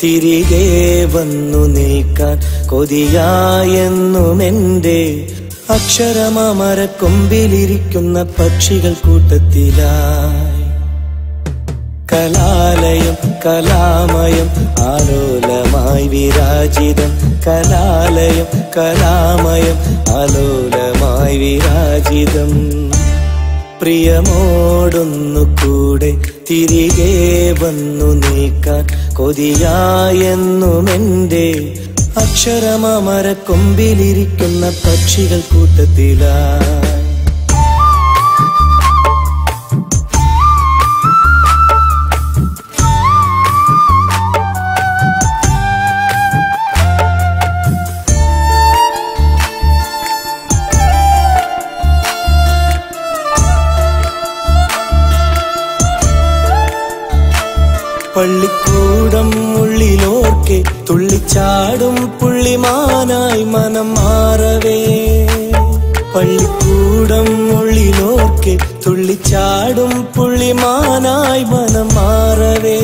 തിരികെ വന്നു നിൽക്കാൻ കൊതിയായെന്നും എന്റെ അക്ഷരമര കൊമ്പിലിരിക്കുന്ന പക്ഷികൾ കൂട്ടത്തിലായി കലാലയം കലാമയം ആലോലമായി വിരാജിതം കലാലയം കലാമയം ആലോലമായി വിരാജിതം പ്രിയമോടൊന്നു കൂടെ തിരികെ വന്നു നീക്കാൻ കൊതിയായെന്നും എന്റെ അക്ഷരമര കൊമ്പിലിരിക്കുന്ന പക്ഷികൾ കൂട്ടത്തിലായി പള്ളിക്കൂടം ഉള്ളിലോർക്കെ തുള്ളിച്ചാടും പുള്ളിമാനായി മനം മാറവേ പള്ളിക്കൂടം ഉള്ളിലോർക്കെ തുള്ളിച്ചാടും പുള്ളിമാനായി മനം മാറവേ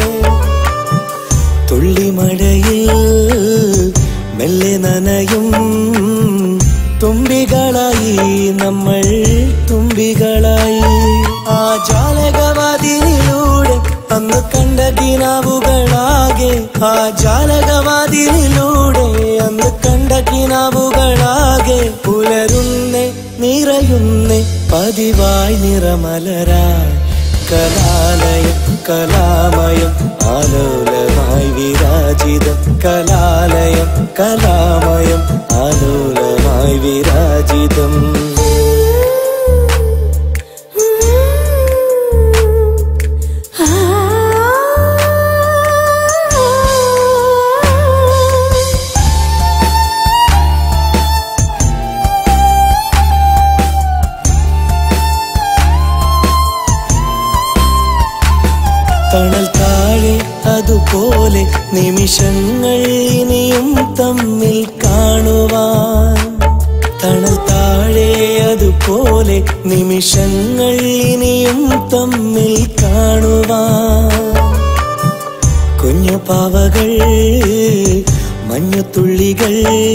തുള്ളിമഴയിൽ മെല്ലെ നനയും തുമ്പികളായി നമ്മൾ തുമ്പികളായി ആ ജാലകവാതിലൂടെ അന്ന് കണ്ട കിനാവുകളാകെ ആ ജാലകവാതിലൂടെ അന്ന് കണ്ട കിനാവുകളാകെ പുലരുന്നേ നിറയുന്നേ പതിവായി നിറമലരായി കലാലയം കലാമയം ആലോലമായി വിരാജിതം കലാലയം കലാമയം ആലോലമായി വിരാജിതം തണൽ താഴെ അതുപോലെ നിമിഷങ്ങൾ ഇനിയും തമ്മിൽ കാണുവാൻ തണൽ താഴെ അതുപോലെ നിമിഷങ്ങൾ ഇനിയും തമ്മിൽ കാണുവാൻ കുഞ്ഞു പാവകൾ മഞ്ഞുതുള്ളികൾ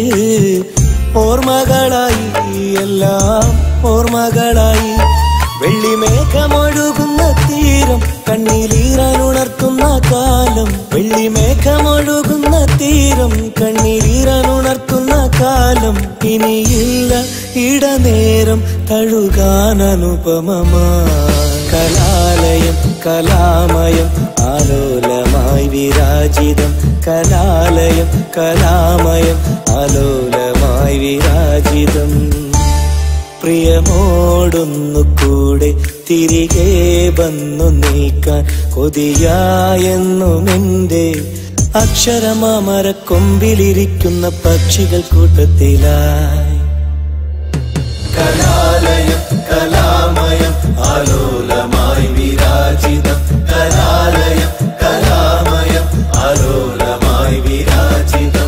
ഓർമ്മകളായി എല്ലാം ഓർമ്മകളായി വെള്ളിമേഘമൊഴുകുന്ന തീരം കണ്ണീരീരാനുണർത്തുന്ന കാലം വെള്ളിമേഘമൊഴുകുന്ന തീരം കണ്ണീരീരാനുണർത്തുന്ന കാലം ഇനിയില്ല ഇടനേരം തഴുകാൻ അനുപമമായി കലാലയം കലാമയം ആലോലമായി വിരാജിതം കലാലയം കലാമയം ആലോലമായി വിരാജിതം പ്രിയമോടൊന്നു കൂടെ തിരികെ വന്നു നീക്കാൻ കൊതിയായെന്നും എന്റെ അക്ഷരമാമര കൊമ്പിലിരിക്കുന്ന പക്ഷികൾ കൂട്ടത്തിലായി കലാലയം കലാമയം ആലോലമായി വിരാജിതം കലാലയം കലാമയം ആലോലമായി വിരാജിതം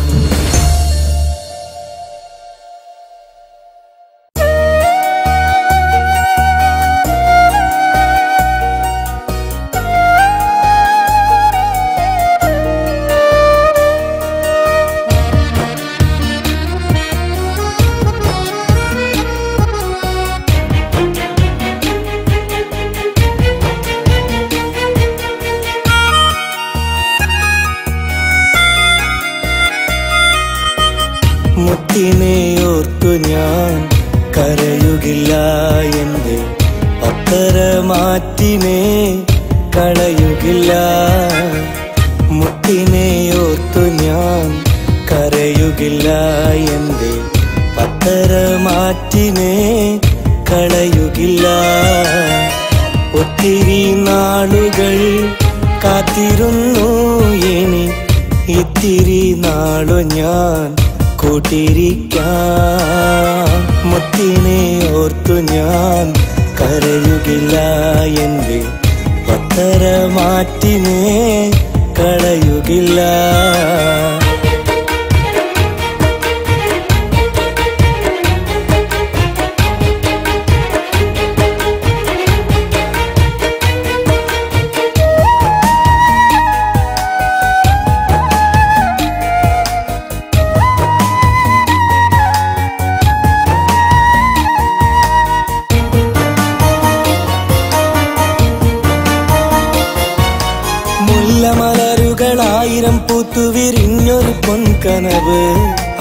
മുത്തിനെ ഓർത്തു ഞാൻ കരയുകില്ല എന്റെ പത്തര മാറ്റിനെ കളയുകില്ല മുത്തിനെ ഓർത്തു ഞാൻ കരയുകില്ല എന്റെ പത്തര മാറ്റിനെ കളയുകില്ല ഒത്തിരി നാളുകൾ കാത്തിരുന്നു ഇനി ഇത്തിരി നാളു ഞാൻ കൂട്ടിരിക്കാം മുത്തിനെ ഓർത്തു ഞാൻ കരയുകില്ല എന്റെ പത്തര മാറ്റിനെ കളയുകില്ല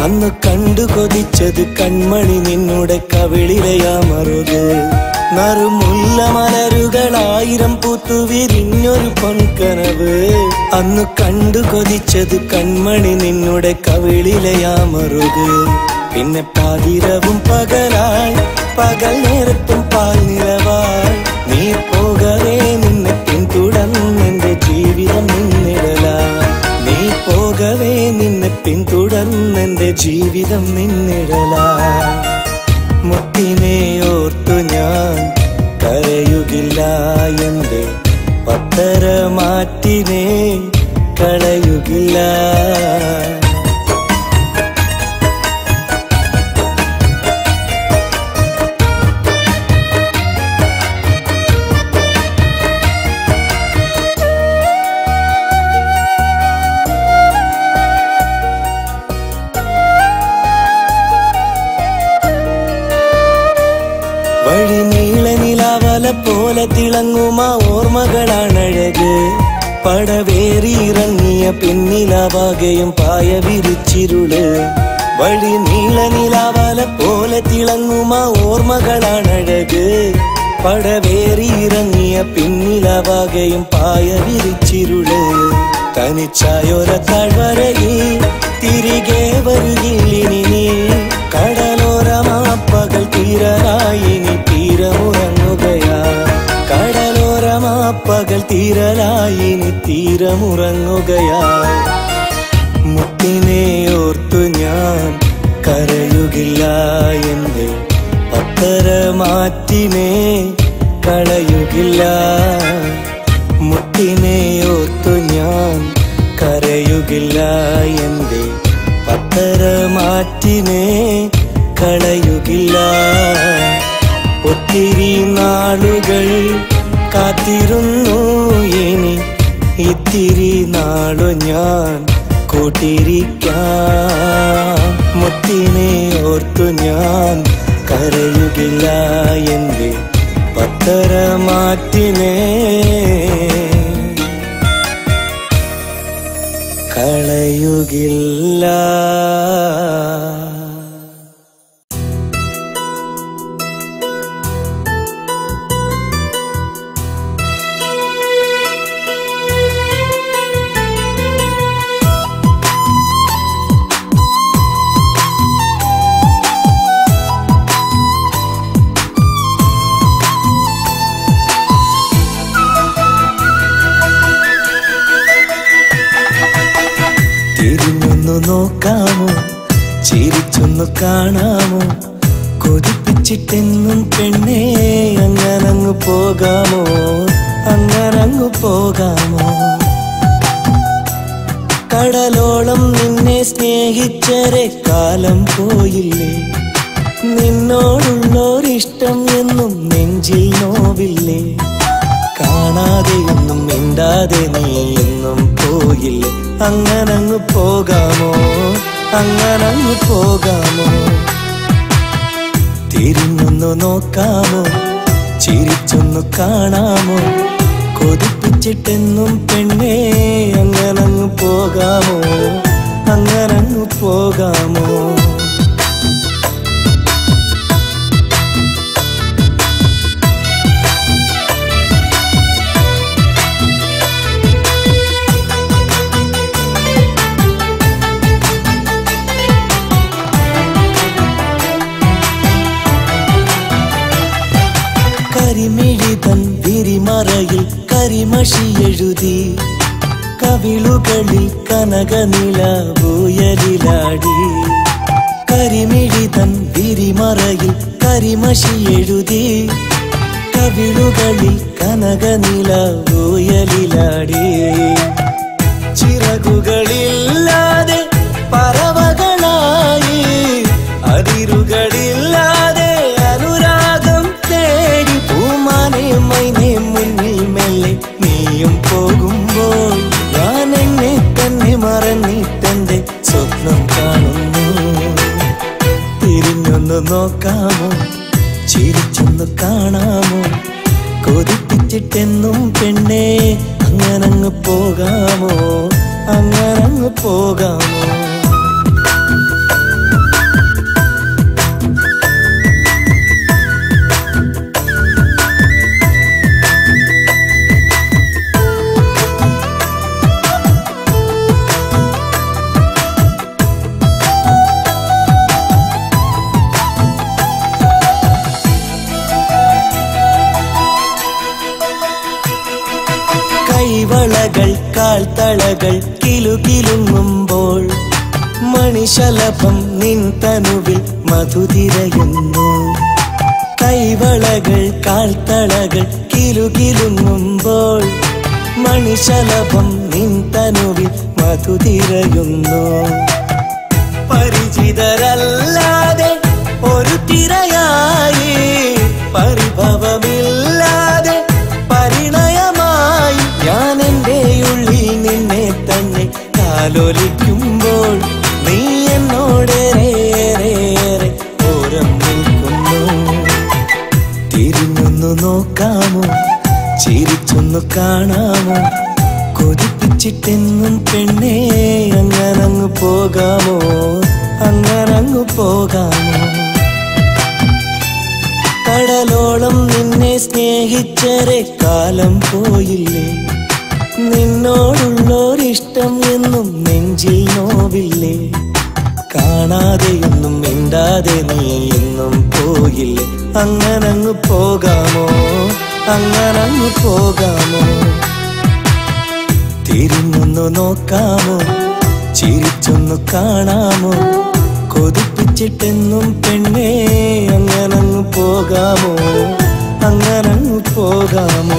അന്ന് കണ്ടു കൊതിച്ചത് കൺമണി നിന്നുടെ കവിളിലയാമറുത് നറുമുല്ല മലരുകളായിരം പൂത്തു വിരിഞ്ഞൊരു പൊൻകനവ് അന്ന് കണ്ടു കൊതിച്ചത് കൺമണി നിന്നുടെ കവിളിലയാമറുത് പിന്നെ പാതിരവും പകലായി പകൽ നേരത്തും പാൽ നിലവായി നീ പോകവേ നിന്നെ പിന്തുടർന്നെന്റെ ജീവിതം നിന്നിടലായി നീ പോകവേ നിന്നെ പിന്തുടർന്നെന്റെ ജീവിതം നിന്നിടലായി മുത്തിനെ ഓർത്തു ഞാൻ കരയുകില്ല എന്റെ പത്തര മാറ്റിനെ കളയുകില്ല വഴി നീള നിലാവല പോലെ തിളങ്ങുമാ ഓർമ്മകളാണഴക് പടവേറിയിറങ്ങിയ പിന്നിലാവാകയും പായ വിരിച്ചിരുള് വഴി നീള നിലാവല പോലെ തിളങ്ങുമാ ഓർമ്മകളാണഴക് പടവേറിയിറങ്ങിയ പിന്നിലാവാകയും പായ വിരിച്ചിരുള് തനിച്ചായൊര താഴ്വരയിൽ തിരികെ വരുകില്ലിനി നീ കടലോരമാ പകൽ തീരലായി ഇനി തീരമുറങ്ങുകയാ കടലോരമാ പകൽ തീരലായി ഇനി തീരമുറങ്ങുകയാ മുത്തിനെ ഓർത്തു ഞാൻ കരയുകില്ല എന്റെ പത്തര മാറ്റിനെ കളയുകില്ല മുത്തിനെ ഓർത്തു ഞാൻ കരയുകില്ല എന്റെ പത്തര മാറ്റിനെ കളയുകില്ല ഒത്തിരി നാളുകൾ കാത്തിരുന്നു ഇനി ഇത്തിരി നാളു ഞാൻ കൂട്ടിരിക്കാം മുത്തിനെ ഓർത്തു ഞാൻ കരയുകില്ല എന്റെ പത്തര മാറ്റിനെ കളയുകില്ല തിരിഞ്ഞൊന്നു നോക്കാമോ ചിരിച്ചൊന്നു കാണാമോ കൊതിപ്പിച്ചിട്ടെന്നും പെണ്ണേ അങ്ങനങ്ങു പോകാമോ അങ്ങനങ്ങു പോകാമോ കടലോളം നിന്നെ സ്നേഹിച്ചരെ കാലം പോയില്ലേ നിന്നോടുള്ളോരിഷ്ടം എന്നും നെഞ്ചിൽ നോവില്ലേ കാണാതെയൊന്നും മിണ്ടാതെ നീ എന്നും പോയില്ലേ അങ്ങനങ്ങ് പോകാമോ അങ്ങനങ്ങ് പോകാമോ തിരിഞ്ഞൊന്നു നോക്കാമോ ചിരിച്ചൊന്നു കാണാമോ കൊതിപ്പിച്ചിട്ടെന്നും പെണ്ണേ അങ്ങനങ്ങ് പോകാമോ അങ്ങനങ്ങ് പോകാമോ കരിമിഴിതൻ വിരിമറയിൽ കരിമഷി എഴുതി കവിളുകളിൽ കനകനില ഊയലിലാടി കരിമിഴിതൻ വിരിമറയിൽ കരിമഷി എഴുതി കവിളുകളിൽ കനകനില ഊയലിലാടി ചിറകുകളില്ലാതെ പറവകളായി അതിരുകളില്ലാതെ അനുരാഗം തേടി പൂമാനെ മൈനെ മുന്നിൽ മെല്ലെ നീയും പോകുമ്പോൾ ഞാൻ എന്നെ തന്നെ മറന്നിട്ടെന്റെ സ്വപ്നം കാണുന്നു തിരിഞ്ഞൊന്ന് നോക്കാമോ ചിരിച്ചൊന്ന് കാണാമോ കൊതിപ്പിച്ചിട്ടെന്നും പെണ്ണേ അങ്ങനങ്ങ് പോകാമോ അങ്ങനങ്ങ് പോകാമോ കൈവളകൾ കാൽത്തളകൾ കിലുകിലുങ്ങുമ്പോൾ മണിശലഭം നിൻ തനുവിൽ മധുതിരയുന്നു കൈവളകൾ കാൽത്തളകൾ കിലുകിലുങ്ങുമ്പോൾ മണിശലഭം നിൻ തനുവിൽ മധുതിരയുന്നു പരിചിതരല്ലാതെ ഒരു തിരയായി പരിഭവമില്ലാതെ പരിണയമായി ഞാൻ എൻ്റെ ഉള്ളിൽ നിന്നെ തന്നെ കാലൊലിക്കുമ്പോൾ നീ എന്നോടേറെ ഓരം നിൽക്കുന്നു തിരിഞ്ഞൊന്നു നോക്കാമോ ചിരിച്ചൊന്നു കാണാമോ കൊതിപ്പിച്ചിട്ടെന്നും പെണ്ണേ അങ്ങനങ്ങ് പോകാമോ അങ്ങനങ്ങ് പോകാമോ കടലോളം നിന്നെ സ്നേഹിച്ചരെ കാലം പോയില്ലേ നിന്നോടുള്ളോരിഷ്ടം എന്നും നെഞ്ചിൽ നോവില്ലേ കാണാതെയൊന്നും മിണ്ടാതെ നീ എന്നും പോയില്ലേ അങ്ങനങ്ങ് പോകാമോ അങ്ങനങ്ങ് പോകാമോ തിരിഞ്ഞൊന്നു നോക്കാമോ ചിരിച്ചൊന്നു കാണാമോ കൊതിപ്പിച്ചിട്ടെന്നും പെണ്ണേ അങ്ങനങ്ങ് പോകാമോ അങ്ങനങ്ങ് പോകാമോ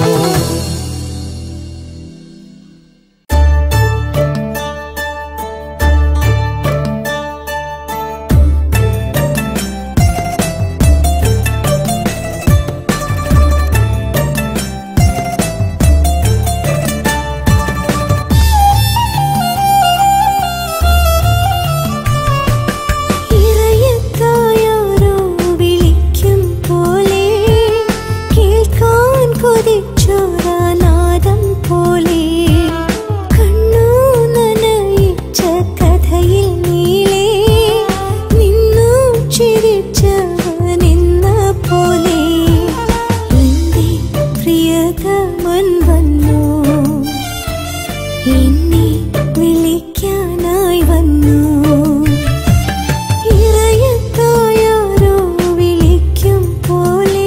ഇറയത്തായാരോ വിളിക്കും പോലെ കേൾക്കാൻ കൊതിച്ചോരാനാദം പോലെ കണ്ണു നനയിച്ച കഥയിൽ നീളേ നിന്നു ചിരിച്ചവനെന്ന പോലെ എന്റെ പ്രിയതമൻ വന്നു എന്നെ വിളിക്കാനായി വന്നു ഇറയത്തായാരോ വിളിക്കും പോലെ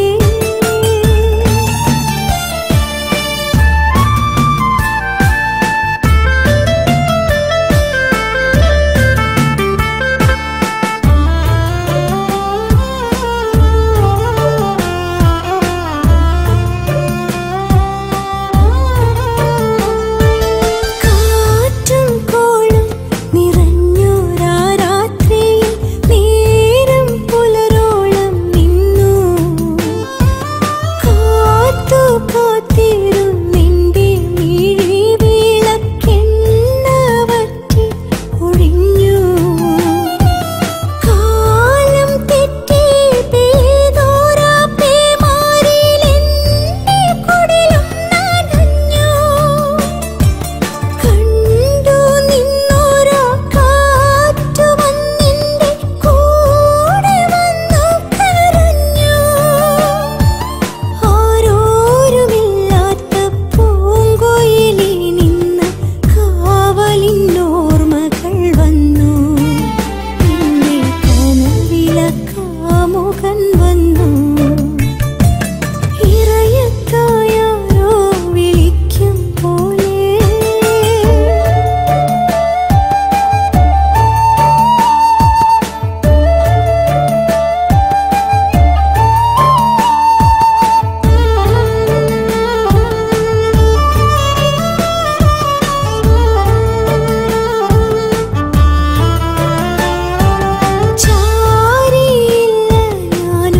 കാറ്റും കോളും നിറഞ്ഞോരാ രാത്രിയിൽ നേരം പുലരോളം നിന്നു കാത്തു കാത്തിരുന്നെന്റെ മിഴി വിളക്കെണ്ണ വറ്റി ഒഴിഞ്ഞു കാലം തെറ്റി പെയ്തോരാ പേമാരിയിലെന്റെ കുടിലും നനഞ്ഞു കണ്ടു നിന്നോരോ കാറ്റു വന്നിന്റെ കൂടെ വന്നു കരഞ്ഞു ആരോരുമില്ലാത്ത പൂങ്കൊയിലി നിന്ന് കാവലിന്നോർമകൾ വന്നു എന്റെ കനവിലക്കാമുകൻ വന്നു ഇറയത്തായാരോ വിളിക്കും പോലെ ചാരിയില്ല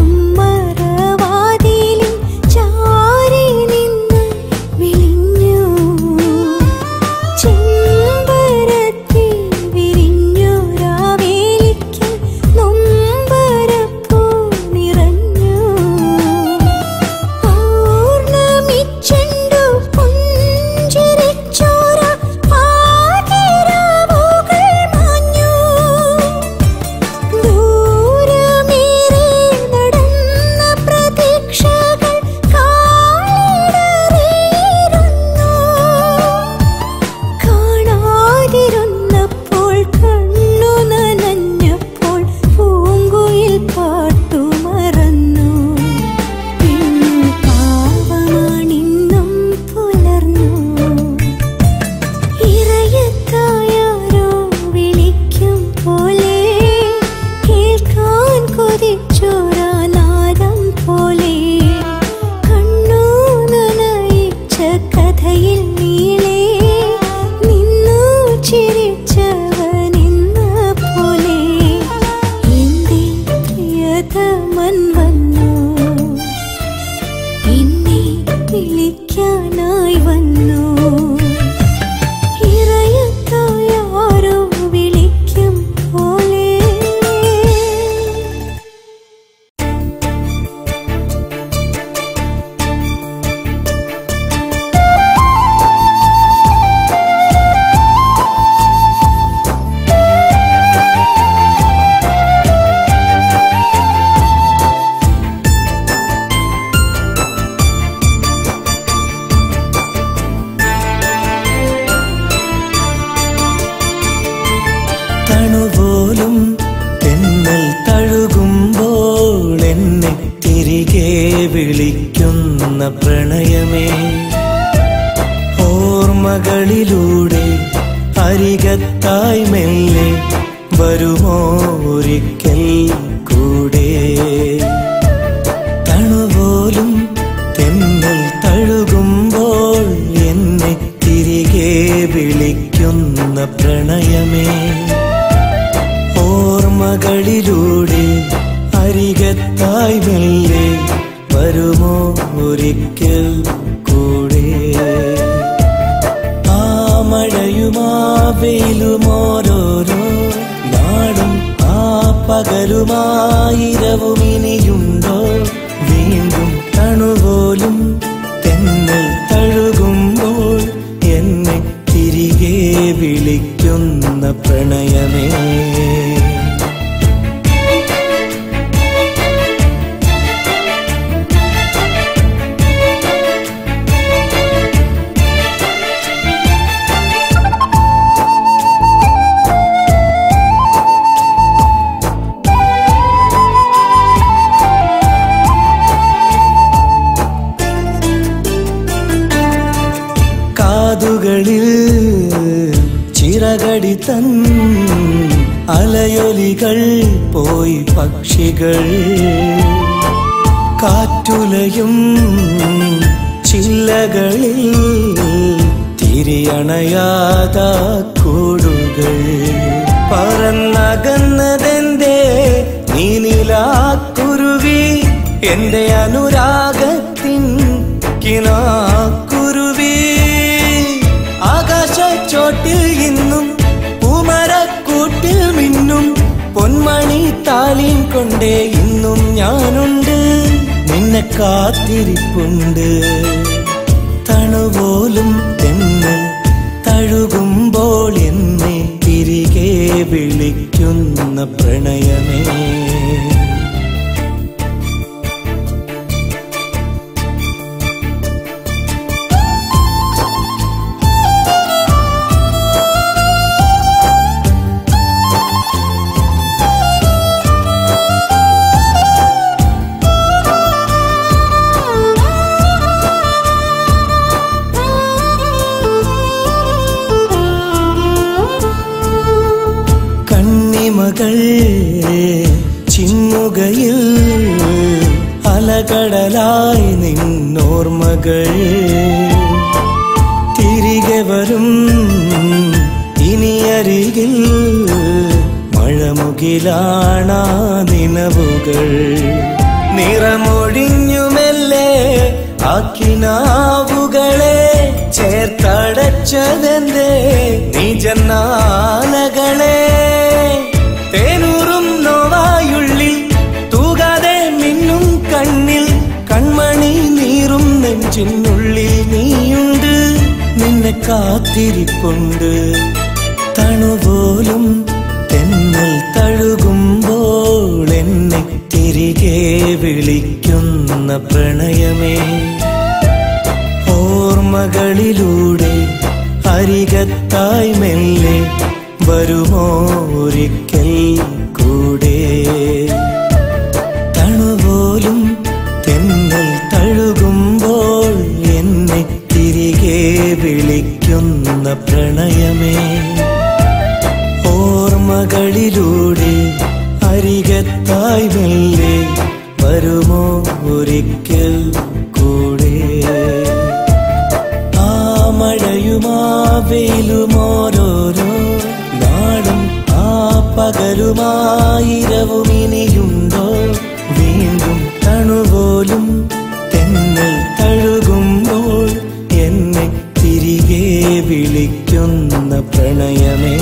വിളിക്കുന്ന പ്രണയമേ ഓർമ്മകളിലൂടെ അരികത്തായി മെല്ലെ വരുമോ ഒരിക്കൽ കൂടെ തണുപോലും തെന്നൽ തഴുകുമ്പോൾ എന്നെ തിരികെ വിളിക്കുന്ന പ്രണയമേ ഓർമ്മകളിലൂടെ അരികത്തായി മെല്ലെ വരുമോ ഒരിക്കൽ കൂടെ ആ മഴയുമാ വെയിലുമോരോരോ നാടും ആ പകലുമായിരവും ഇനിയുണ്ടോ വീണ്ടും തണുപോലും തെന്നൽ തഴുകുമ്പോൾ എന്നെ തിരികെ വിളിക്കുന്ന പ്രണയമേ കാതുകളിൽ ചിറകടി തൻ അലയൊലികൾ പോയി പക്ഷികൾ കാറ്റുലയും ചില്ലകളിൽ തിരിയണയാത കൂടുകൾ പറന്നകന്നതെന്തേ നീനിലാക്കുരുവി എന്റെ അനുരാഗത്തിൻ കിനാക്കുരുവി ആകാശച്ചോട്ടിൽ ഇന്നും പൂമരക്കൂട്ടിൽ മിന്നും പൊന്മണി താലിൻ കൊണ്ടേ ഇന്നും ഞാനുണ്ട് നിന്നെ കാത്തിരിപ്പുണ്ട് തണുപോലും തെന്നൽ തഴുകുമ്പോൾ എന്നെ തിരികെ വിളിക്കുന്ന പ്രണയമേ കണ്ണിമകൾ ചിമ്മുകയിൽ അലകടലായി നിന്നോർമകൾ തിരികെ വരും ഇനിയരികിൽ മഴമുകിലാണാ നിലവുകൾ നിറമൊഴിഞ്ഞുമെല്ലേ ആക്കിനാവുകളെ ചേർത്തടച്ചതെന്തേ നിജനാലകളെ തേനൂറും നോവായുള്ളിൽ തൂകാതെ മിന്നും കണ്ണിൽ കൺമണി നീറും നെഞ്ചിനുള്ളിൽ നീയുണ്ട് നിന്നെ കാത്തിരിപ്പുണ്ട് തണുപോലും തെന്നൽ തഴുകുമ്പോൾ എന്നെ തിരികെ വിളിക്കുന്ന പ്രണയമേ ഓർമ്മകളിലൂടെ അരികത്തായി മെല്ലെ വരുമോ ഒരിക്കൽ കൂടെ തണുപോലും തെന്നൽ തഴുകുമ്പോൾ എന്നെ തിരികെ വിളിക്കുന്ന പ്രണയമേ ഓർമ്മകളിലൂടെ അരികത്തായി മെല്ലെ വരുമോ ഒരിക്കൽ കൂടെ ആ മഴയുമാ വെയിലുമോരോരോ നാടും ആ പകലുമായിരവും ഇനിയുണ്ടോ വീണ്ടും തണുപോലും തെന്നൽ തഴുകുമ്പോൾ എന്നെ തിരികെ വിളിക്കുന്ന പ്രണയമേ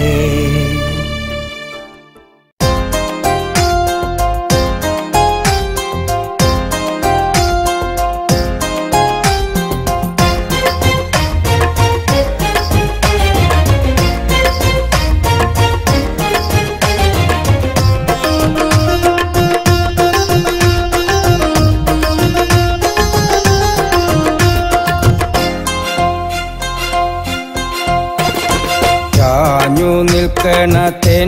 ചാഞ്ഞു നിൽക്കണ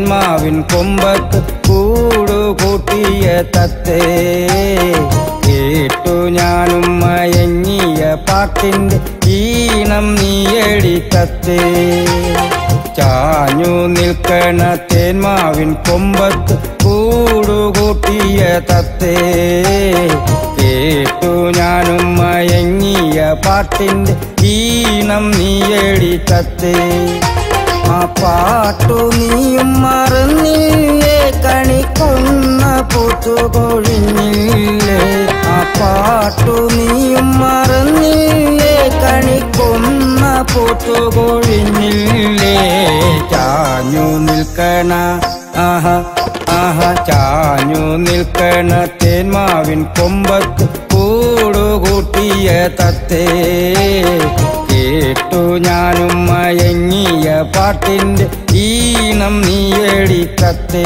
തേന്മാവിൻ കൊമ്പത്ത് കൂടു കൂട്ടിയ തത്തേ കേട്ടു ഞാനും മയങ്ങിയ പാട്ടിന്റെ ഈണം നീയടി തത്തേ ചാഞ്ഞു നിൽക്കണ തേന്മാവിൻ കൊമ്പത്ത് കൂടുകൂട്ടിയ തത്തേ കേട്ടു ഞാനും മയങ്ങിയ പാട്ടിന്റെ ഈണം നീയടി തത്തേ ആ പാട്ടു നീയും മറന്നില്ലേ കണിക്കൊന്ന പൂത്തുകൊഴിഞ്ഞില്ലേ ആ പാട്ടു നീയും മറന്നില്ലേ കണിക്കൊന്ന പൂത്തുകൊഴിഞ്ഞില്ലേ ചാഞ്ഞു നിൽക്കണ ആഹ ആഹ ചാഞ്ഞു നിൽക്കണ തേന്മാവിൻ കൊമ്പത്ത് കൂടുകൂട്ടിയ തത്തേ കേട്ടു ഞാനും മയങ്ങിയ പാട്ടിന്റെ ഈണം നീയടി തത്തേ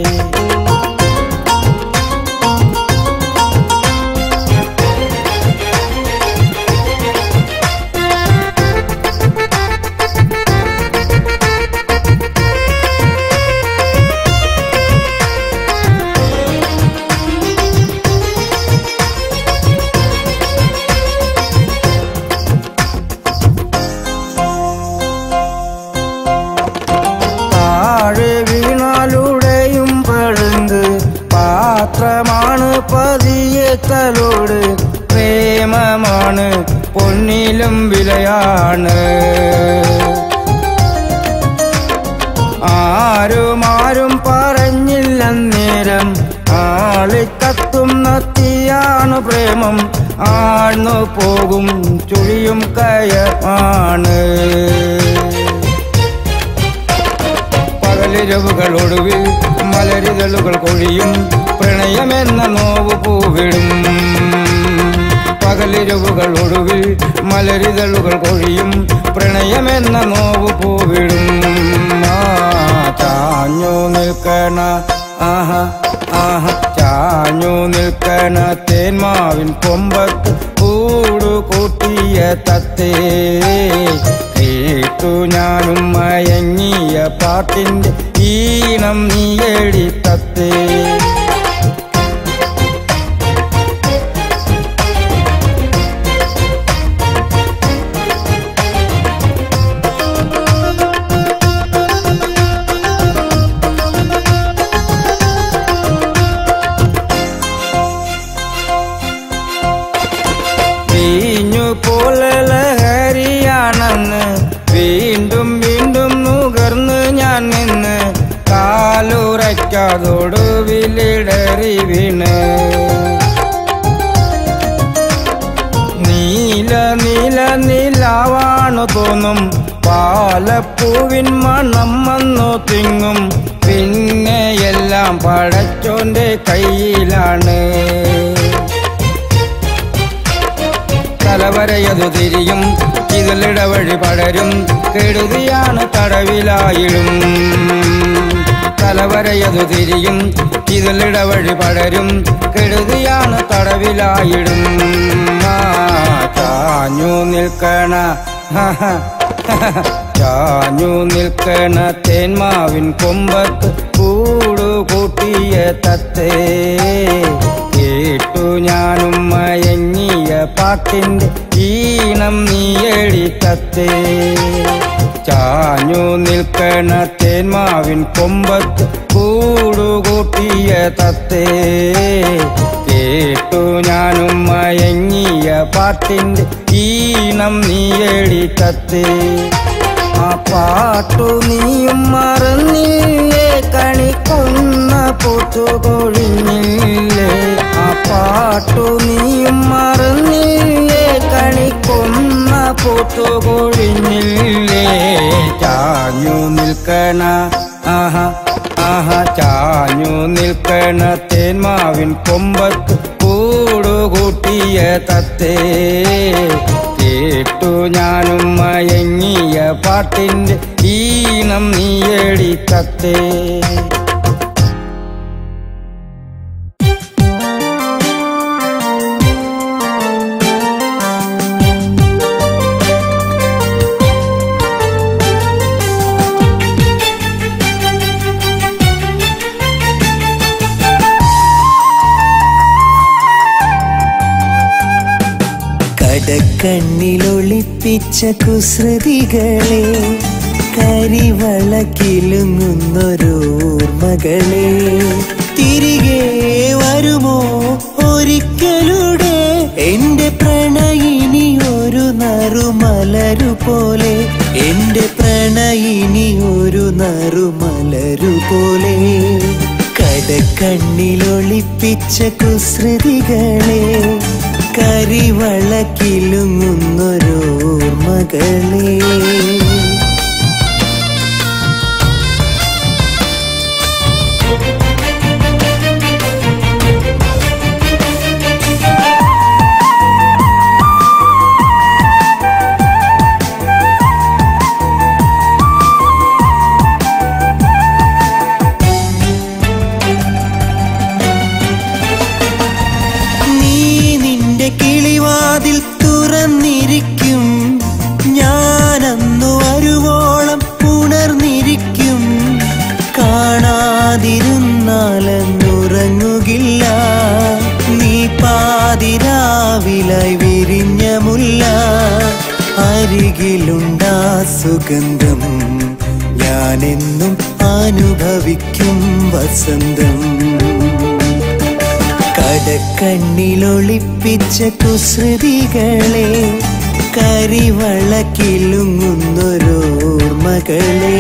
താഴെ വീണാലുടയും പഴുങ്ക് പാത്രമാണ് പതിയെ തലോട് പ്രേമമാണ് പൊന്നിലും വിലയാണ് ആരും പറഞ്ഞില്ല നേരം ആളിക്കത്തും നത്തിയാണ് പ്രേമം ആഴ്ന്നു പോകും ചുഴിയും കയമാണ് പകലിരവുകളൊടുവിൽ മലരിതളുകൾ കൊഴിയും പ്രണയമെന്ന നോവ് പൂവിടും പകലിരവുകൾ ഒടുവിൽ മലരിതളുകൾ കൊഴിയും പ്രണയമെന്ന നോവ് പൂവിടും ആ ചാഞ്ഞു നിൽക്കണ ആഹ ആഹ ചാഞ്ഞു നിൽക്കണ തേന്മാവിൻ കൊമ്പത്ത് കൂടു കൂട്ടിയ തത്തേ കേട്ടു ഞാനും മയങ്ങിയ പാട്ടിന്റെ ഈണം നീയടി തത്തേ വീഞ്ഞു പോലെ ലഹരിയാണെന്ന് വീണ്ടും വീണ്ടും നുകർന്ന് ഞാൻ നിന്ന് കാലുറയ്ക്കാതൊടുവിലിടറി വീണ് നീല നീല നീലാവാണു തോന്നും പാലപ്പൂവിൻ മണം വന്നു തിങ്ങും പിന്നെ എല്ലാം പടച്ചോന്റെ കയ്യിലാണ് തലവരയതു തിരിയും ഇതിലിടവഴി പടരും കെടുതിയാണ് തടവിലായിടും തലവരയതു തിരിയും ഇതിലിടവഴി പടരും കെടുതിയാണ് തടവിലായിടും ആ, ചാഞ്ഞു നിൽക്കണ ഹഹ, ചാഞ്ഞു നിൽക്കണ തേന്മാവിൻ കൊമ്പത്ത് കൂടുകൂട്ടിയ തത്തേ കേട്ടു ഞാനും മയങ്ങിയ പാട്ടിന്റെ ഈണം നീയടി തത്തേ ചാഞ്ഞു നിൽക്കണ തേന്മാവിൻ കൊമ്പത്ത് കൂടുകൂട്ടിയ തത്തേ കേട്ടു ഞാനും മയങ്ങിയ പാട്ടിന്റെ ഈണം നീയടി തത്തേ ആ പാട്ടു നീയും മറന്നില്ലേ കണിക്കൊന്ന പൂത്തുകൊഴിഞ്ഞില്ലേ ആ പാട്ടു നീയും മറന്നില്ലേ കണിക്കൊന്ന പൂത്തുകൊഴിഞ്ഞില്ലേ ചാഞ്ഞു നിൽക്കണ ആഹ ആഹ ചാഞ്ഞു നിൽക്കണ തേന്മാവിൻ കൊമ്പത്ത് കൂടുകൂട്ടിയ തത്തേ കേട്ടു ഞാനും മയങ്ങിയ പാട്ടിന്റെ ഈണം നീയടി തത്തേ കടക്കണ്ണിലൊളിപ്പിച്ച കുസൃതികളെ കരിവളക്കിലുങ്ങുന്നൊരോർമകളെ തിരികെ വരുമോ ഒരിക്കലൂടെ എന്റെ പ്രണയിനി ഒരു നറുമലരു പോലെ എന്റെ പ്രണയിനി ഒരു നറുമലരു പോലെ കടക്കണ്ണിലൊളിപ്പിച്ച കുസൃതികളെ കരിവളക്കിലുങ്ങുന്നൊരോർമകളെ നീ നിന്റെ കിളിവാതിൽ തുറന്നിരിക്കും ഞാനന്നു വരുവോളം ഉണർന്നിരിക്കും കാണാതിരുന്നാലെന്നുറങ്ങുകില്ല നീ പാതിരാവിലായി വിരിഞ്ഞ മുല്ല അരികിലുണ്ടാ സുഗന്ധം ഞാനെന്നും അനുഭവിക്കും വസന്തം കടക്കണ്ണിലൊളിപ്പിച്ച കുസൃതികളെ കരിവളക്കിലുങ്ങുന്നൊരോർമകളെ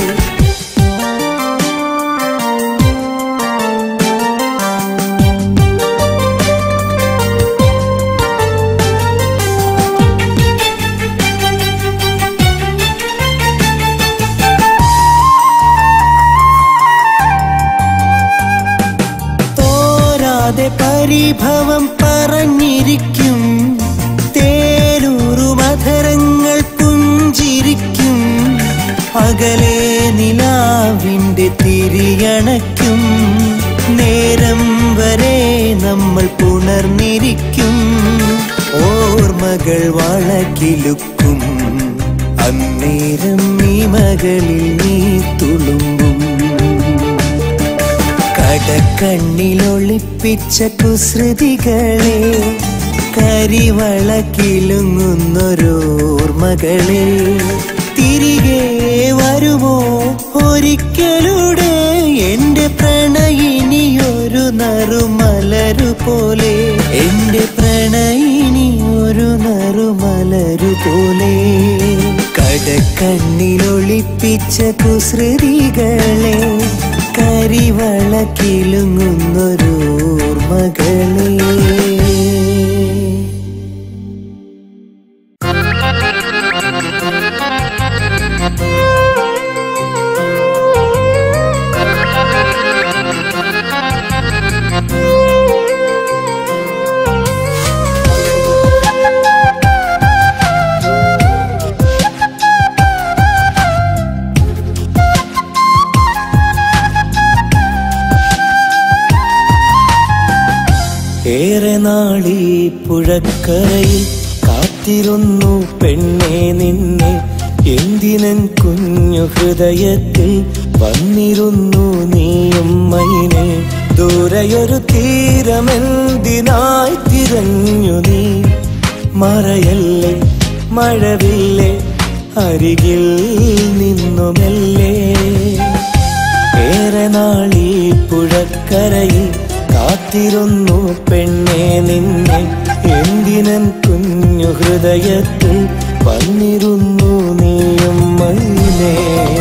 തോരാതെ പരിഭവം പറഞ്ഞിരിക്കും തേലൂറു മധരങ്ങൾ പുഞ്ചിരിക്കും അകലെ നിലാവിൻ്റെ തിരിയണയ്ക്കും നേരം വരെ നമ്മൾ പുണർന്നിരിക്കും ഓർമ്മകൾ വളക്കിലുക്കും അന്നേരം നീ മകളിൽ നീ തുളുമ്പും കടക്കണ്ണിലൊളിപ്പിച്ച കുസൃതികളെ കരിവളക്കിലുങ്ങുന്നൊരോർമകളെ തിരികെ വരുമോ ഒരിക്കലൂടെ എന്റെ പ്രണയിനി ഒരു നറുമലരു പോലെ എന്റെ പ്രണയിനി ഒരു നറുമലരു പോലെ കടക്കണ്ണിലൊളിപ്പിച്ച കുസൃതികളെ കരിവളക്കിലുങ്ങുന്നൊരോർമകളെ ഏറെ നാളീ പുഴക്കരയിൽ കാത്തിരുന്നു പെണ്ണെ നിന്നെ എന്തിനൻ കുഞ്ഞു ഹൃദയത്തിൽ വന്നിരുന്നു നീയും മൈനെ ദൂരെയൊരു തീരമെന്തിനായി തിരഞ്ഞു നീ മറയല്ലേ മഴവില്ലേ അരികിൽ നിന്നുമല്ലേ ഏറെ നാളീ പുഴക്കരയിൽ കാത്തിരുന്നു പെണ്ണെ നിന്നെ എന്തിനൻ കുഞ്ഞു ഹൃദയത്തിൽ വന്നിരുന്നു നീയും മൈനേ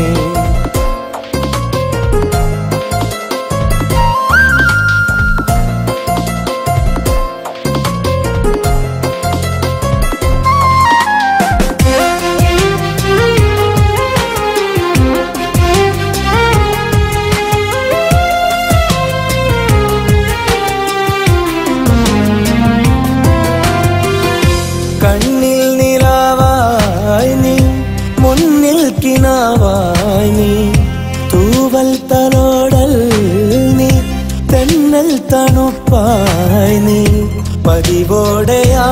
കണ്ണിൽ നിലാവായി നീ മുന്നിൽ കിനാവായി നീ തൂവൽ തലോടൽ നീ തെന്നൽ തണുപ്പായി നീ പതിവോടെയാ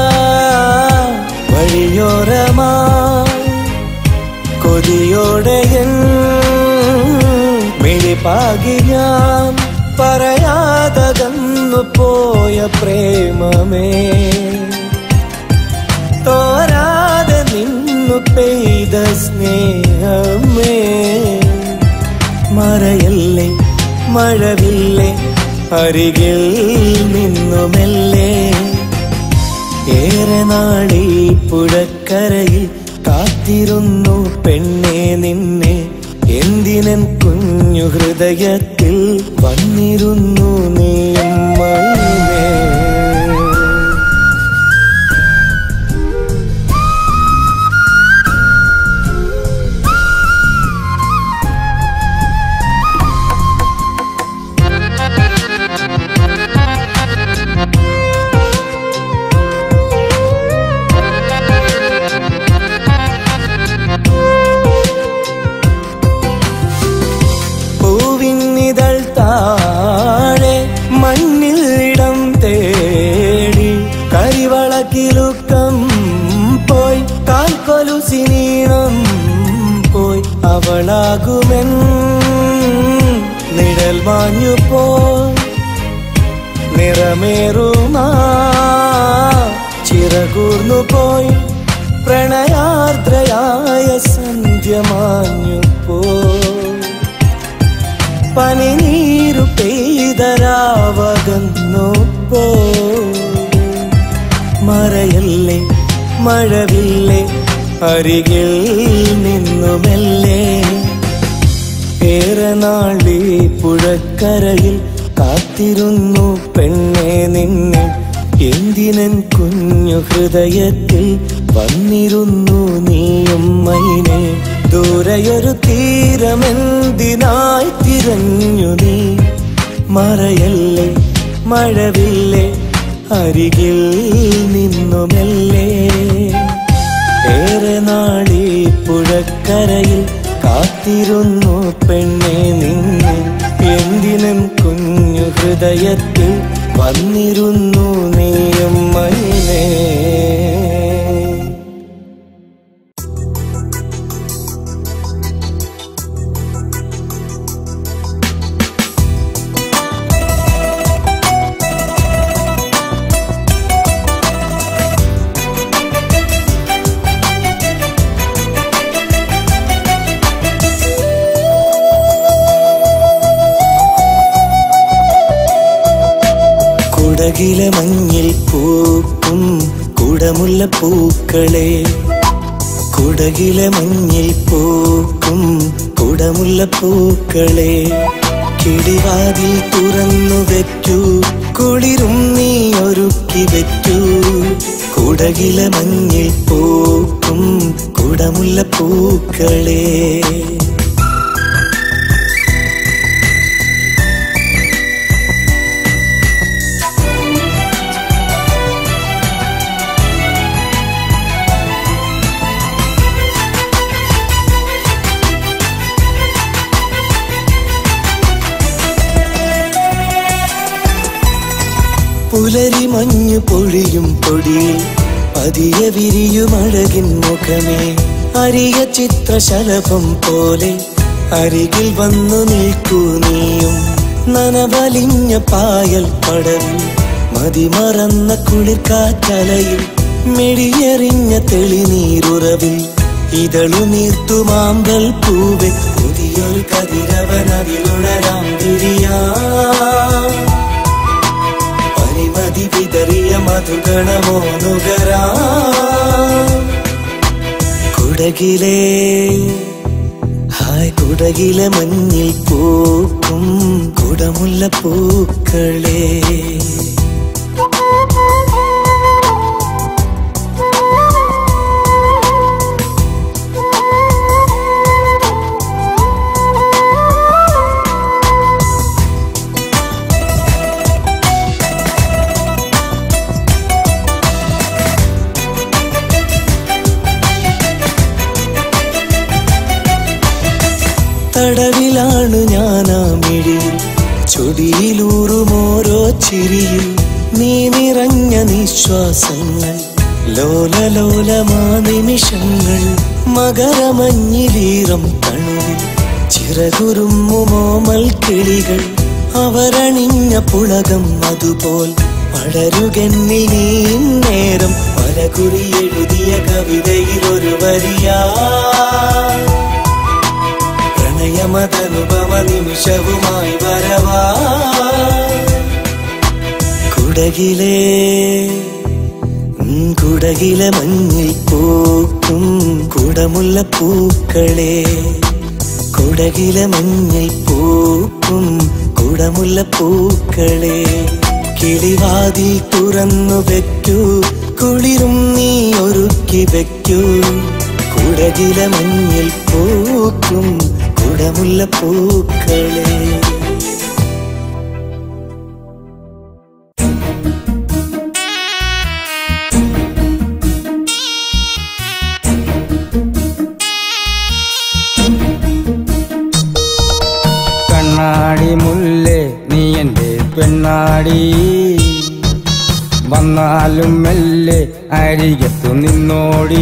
വഴിയോരമാ കൊതിയോടെ എൻ മിഴിപ്പാകി ഞാൻ പറയാതകന്നു പോയ പ്രേമമേ തോരാതെ നിന്നു പെയ്ത സ്നേഹമേ മറയല്ലേ മഴവില്ലേ അരികിൽ നിന്നുമെല്ലേ ഏറെ നാളീ പുഴക്കരയിൽ കാത്തിരുന്നു പെണ്ണെ നിന്നെ എന്തിനൻ കുഞ്ഞു ഹൃദയത്തിൽ വന്നിരുന്നു നീയും മൈനേ പൂവിന്നിതൾ താഴെ മണ്ണിൽ ഇടം തേടി കരിവളക്കിലുക്കം പോയി കാൽക്കൊലുസിനീണം പോയി അവളാകുമെൻ നിഴൽ മാഞ്ഞു പോയി നിറമേറുമാ ചിറകൂർന്നു പോയി പ്രണയാർദ്രയായ സന്ധ്യ മാഞ്ഞു പോയി പനിനീരു പെയ്തരാവകന്നു പോ മറയല്ലേ മഴവില്ലേ അരികിൽ നിന്നുമെല്ലേ ഏറെ നാളീ പുഴക്കരയിൽ കാത്തിരുന്നു പെണ്ണെ നിന്നെ എന്തിനൻ കുഞ്ഞു ഹൃദയത്തിൽ വന്നിരുന്നു നീയും മൈനെ ദൂരെയൊരു തീരമെന്തിനായി തിരഞ്ഞു നീ മറയല്ലേ മഴവില്ലേ അരികിൽ നിന്നുമെല്ലേ ഏറെ നാളീ പുഴക്കരയിൽ കാത്തിരുന്നു പെണ്ണെ നിന്നെ എന്തിനും കുഞ്ഞു ഹൃദയത്തിൽ വന്നിരുന്നു നീയും മൈനേ കുടകിലെ മഞ്ഞിൽ പൂക്കും കുടമുല്ല പൂക്കളെ കുടകിലെ മഞ്ഞിൽ പൂക്കും കുടമുല്ല പൂക്കളെ കിടിവാതിൽ തുറന്നു വെക്കൂ കുളിരും നീ ഒരുക്കി വെക്കൂ കുടകിലെ മഞ്ഞിൽ പൂക്കും കുടമുല്ല പൂക്കളെ പുലരി മഞ്ഞു പൊഴിയും പൊടിയിൽ പതിയെ വിരിയും അഴകിൻ മുഖമേ അരിയ ചിത്രശലഭം പോലെ അരികിൽ വന്നു നിൽക്കൂ നീയും നനവലിഞ്ഞ പായൽ പടവിൽ മതിമറന്ന കുളിർക്കാറ്റലയിൽ മിഴിയെറിഞ്ഞ തെളിനീരുറവിൽ ഇതളു നീർത്തു മാമ്പൽ പൂവെ പുതിയൊരു കതിരവനതിലുണരാം തിരിയാം പരിമതി വിതറിയ മധുഗണമോ നുകരാ കുടകിലെ ഹായ് കുടകിലെ മഞ്ഞിൽ പൂക്കും കുടമുല്ല പൂക്കളേ തടവിലാണ് ഞാനാ മിഴിയിൽ ചൊടിയിലൂറും ഓരോ ചിരിയിൽ നീ നിറഞ്ഞ നിശ്വാസങ്ങൾ ലോലലോലമാ നിമിഷങ്ങൾ മകരമഞ്ഞിലീറം തണുവിൽ ചിറകുരുമ്മുമോമൽ കിളികൾ അവരണിഞ്ഞ പുളകം അതുപോൽ പടരുകന്നിൽ നീ നേരം പലകുറി എഴുതിയ കവിതയിൽ ഒരു വരിയാ പ്രണയമതനുഭവ നിമിഷവുമായി വരവാ കുടകിലേ ഉം, കുടകിലെ മഞ്ഞിൽ പൂക്കും കുടമുല്ല പൂക്കളെ കുടകിലെ മഞ്ഞിൽ പൂക്കും കുടമുല്ല പൂക്കളെ കിളിവാതിൽ തുറന്നു വെക്കൂ കുളിരും നീ ഒരുക്കി വെക്കൂ കുടകിലെ മഞ്ഞിൽ പൂക്കും കുടമുല്ല പൂക്കളെ കണ്ണാടി മുല്ലേ നീ എൻ്റെ പെണ്ണാടി വന്നാലും മെല്ലെ അരികത്തു നിന്നോടി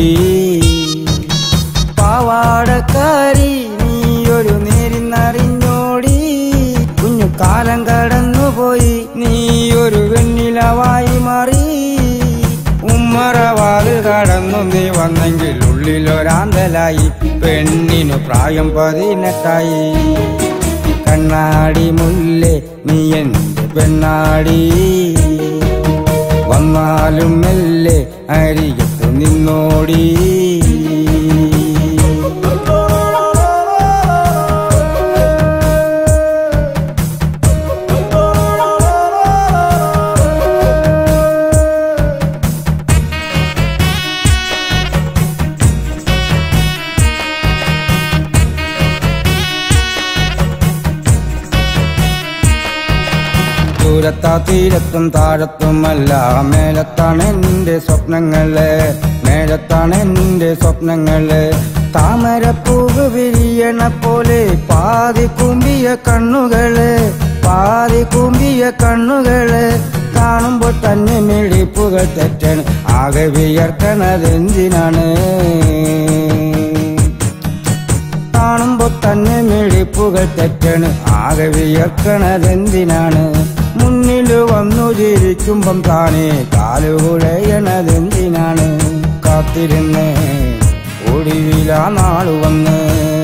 പാവാടക്കാരി നീ ഒരു നേരിന്നറിഞ്ഞോടി കുഞ്ഞു കാലം കടന്നുപോയി നീ ഒരു വെണ്ണിലവായി മാറി ഉമ്മറവാതിൽ കടന്നു നീ വന്നെങ്കിൽ ഉള്ളിലൊരാന്തലായി പെണ്ണിനു പ്രായം പതിനെട്ടായി കണ്ണാടി മുല്ലേ നീ എൻ്റെ പെണ്ണാടി വന്നാലും മെല്ലെ അരികത്തു നിന്നോടി ദൂരത്താ തീരത്തും താഴത്തുമല്ല മേലത്താണ് എൻ്റെ സ്വപ്നങ്ങള് മേലത്താണ് എൻ്റെ സ്വപ്നങ്ങള് താമരപ്പൂവ് വിരിയണ പോലെ പാതി കുമ്പിയ കണ്ണുകള് പാതി കുമ്പിയ കണ്ണുകള് കാണുമ്പോൾ തന്നെ മിഴിപ്പുകൾ തെറ്റണ് ആകെ വിയർക്കണതെന്തിനാണ് കാണുമ്പോ തന്നെ മിഴിപ്പുകൾ തെറ്റണ് ആകെ വിയർക്കണതെന്തിനാണ് മുന്നിൽ വന്നു ചിരിക്കുമ്പം താനേ കാലുകുഴയണതെന്തിനാണ് കാത്തിരുന്ന് ഒടുവിലാ നാളു വന്ന്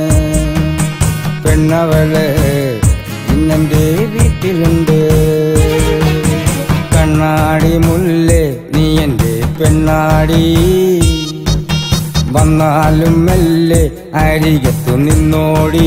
പെണ്ണവള് ഇന്നെന്റെ വീട്ടിലുണ്ട് കണ്ണാടി മുല്ലേ നീ എൻ്റെ പെണ്ണാടി വന്നാലും മെല്ലെ അരികത്തു നിന്നോടി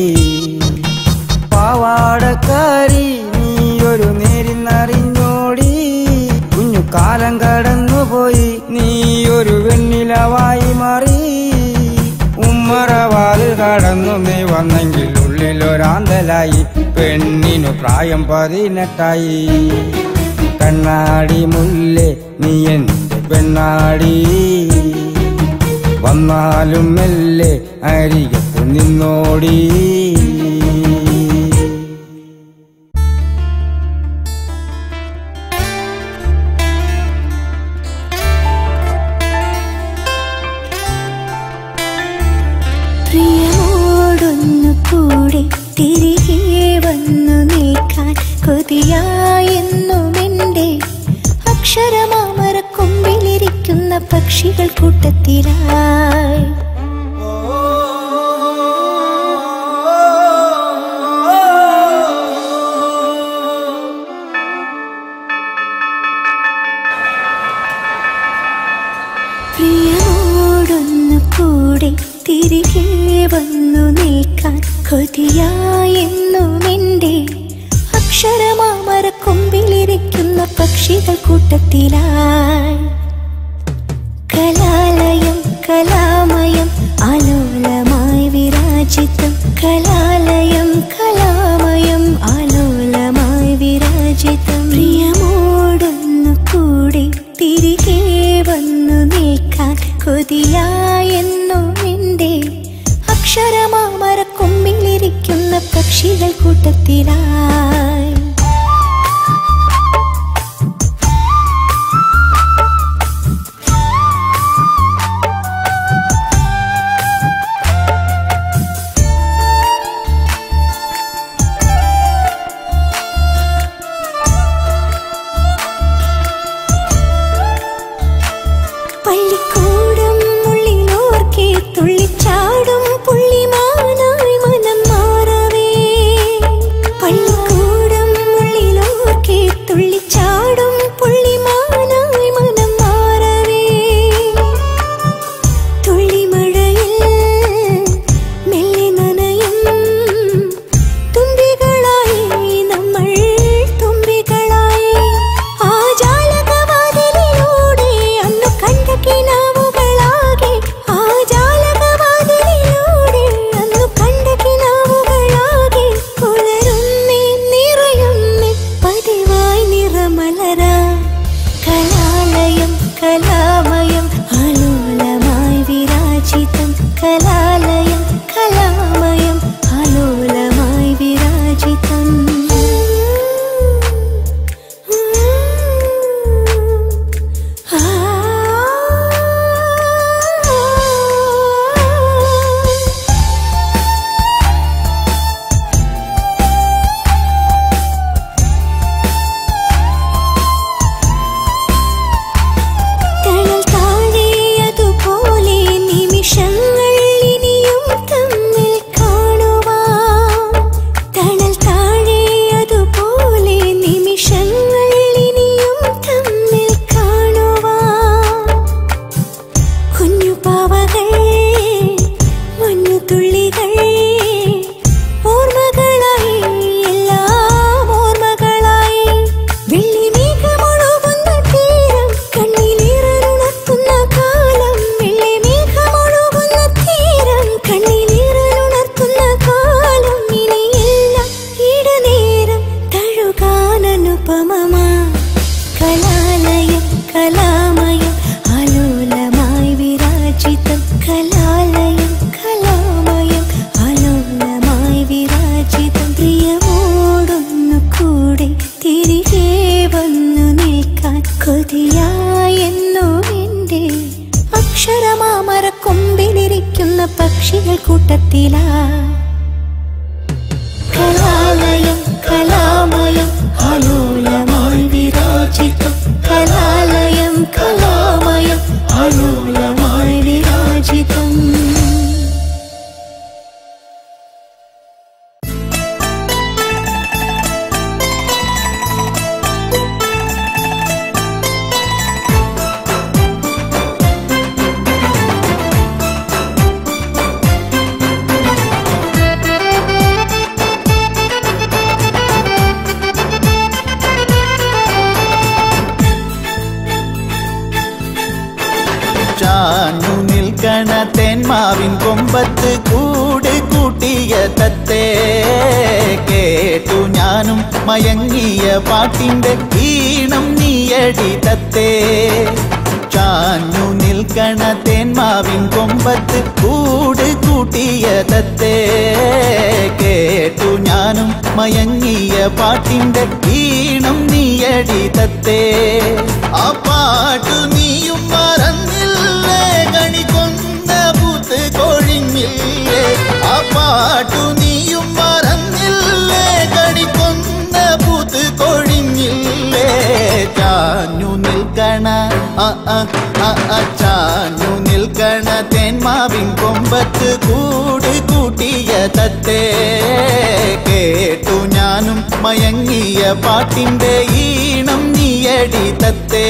പാവാടക്കാരി നീ ഒരു നേരിന്നറിഞ്ഞോടി കുഞ്ഞു കാലം കടന്നുപോയി നീ ഒരു വെണ്ണിലവായി മാറി ഉമ്മറവാതിൽ കടന്നു നീ വന്നെങ്കിൽ ഉള്ളിലൊരാന്തലായി പെണ്ണിനു പ്രായം പതിനെട്ടായി കണ്ണാടി മുല്ലേ നീ എൻ്റെ പെണ്ണാടി വന്നാലും മെല്ലെ അരികത്തു നിന്നോടി പ്രിയമോടൊന്നു കൂടെ തിരികെ വന്നു നീക്കാൻ കൊതിയായെന്നുമെന്റെ അക്ഷരമാമര കൊമ്പിലിരിക്കുന്ന പക്ഷികൾ കൂട്ടത്തിലായി പ്രിയമോടൊന്നു കൂടെ തിരികെ വന്നു നിൽക്കാൻ കൊതിയായെന്നുമെന്റെ അക്ഷരമാമര കൊമ്പിലിരിക്കുന്ന പക്ഷികൾ കൂട്ടത്തിലായി കലാലയം കലാമയം ആലോലമായി വിരാജിതം കലാലയം കലാമയം ആലോലമായി വിരാജിതം പ്രിയമോടൊന്നു കൂടെ തിരികെ വന്നു നിൽക്കാൻ കൊതിയായെന്നും എന്റെ അക്ഷരമാമര കൊമ്പിലിരിക്കുന്ന പക്ഷികൾ കൂട്ടത്തിലായി കലാലയം കലാമയം ആലോലമായി വിരാജിതം കലാലയം കലാമയം ആലോലമായി വിരാജിതം പ്രിയമോടൊന്നു കൂടെ തിരികെ വന്നു നിൽക്കാൻ കൊതിയായെന്നോ എൻ്റെ അക്ഷരമാമര കൊമ്പിലിരിക്കുന്ന പക്ഷികൾ കൂട്ടത്തിലാ കലാലയം കലാമയം ആലോലമായി വിരാജിതം കലാലയം കലാമയം ആലോലമായി വിരാജിതം ചാഞ്ഞു നിൽക്കണ തെന്മാവിൻ കൊമ്പത്ത് കൂട് കൂട്ടിയ തത്തേ കേട്ടു ഞാനും മയങ്ങിയ പാട്ടിന്റെ ഈണം നീയടി തത്തേ ചാഞ്ഞു നിൽക്കണ തേന്മാവിൻ കൊമ്പത്ത് കൂട് കൂട്ടിയ തത്തേ കേട്ടു ഞാനും മയങ്ങിയ പാട്ടിന്റെ ഈണം നീയടി തത്തേ ആ പാട്ടു നീയും മറന്നില്ലേ കണി കൊന്ന പൂത്ത് കൊഴിഞ്ഞില്ലേ ആ പാട്ടു നീയും മറന്നില്ലേ കണി കൊന്ന പൂത്ത് കൊഴിഞ്ഞില്ലേ ചാഞ്ഞു നിൽക്കണ ആ ആ ആ ആ ചാഞ്ഞു നിൽക്കണ തേന്മാവിൻ കൊമ്പത്ത് കൂട് കൂട്ടിയ തത്തേ കേട്ടു ഞാനും മയങ്ങിയ പാട്ടിന്റെ ഈണം നീയടി തത്തേ